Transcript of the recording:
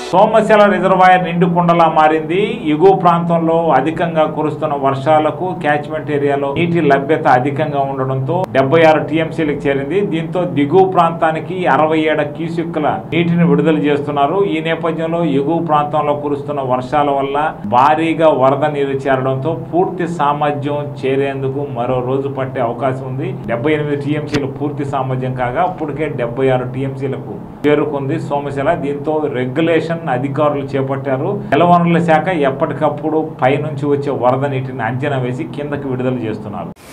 Somasila reservoir నిండుకుండలా మారింది ఎగువ ప్రాంతంలో అధికంగా కురుస్తున్న వర్షాలకు క్యాచ్మెంట్ ఏరియాలో నీటి లభ్యత అధికంగా ఉండడంతో డెబ్బై ఆరు టీఎంసీలకు చేరింది దీంతో దిగువ ప్రాంతానికి అరవై ఏడు క్యూసెక్కుల నీటిని విడుదల చేస్తున్నారు ఈ నేపథ్యంలో ఎగువ ప్రాంతంలో కురుస్తున్న వర్షాల వల్ల భారీగా వరద నీరు చేరడంతో పూర్తి సామర్థ్యం చేరేందుకు మరో రోజు పట్టే అవకాశం ఉంది డెబ్బై ఎనిమిది టీఎంసీలు పూర్తి సామర్థ్యం కాగా ఇప్పటికే డెబ్బై ఆరు టీఎంసీలకు చేరుకుంది సోమశిల దీంతో రెగ్యులేషన్ అధికారులు చేపట్టారు జలవనరుల శాఖ ఎప్పటికప్పుడు పైనుంచి వచ్చే వరద నీటిని అంచనా వేసి కిందకి విడుదల చేస్తున్నారు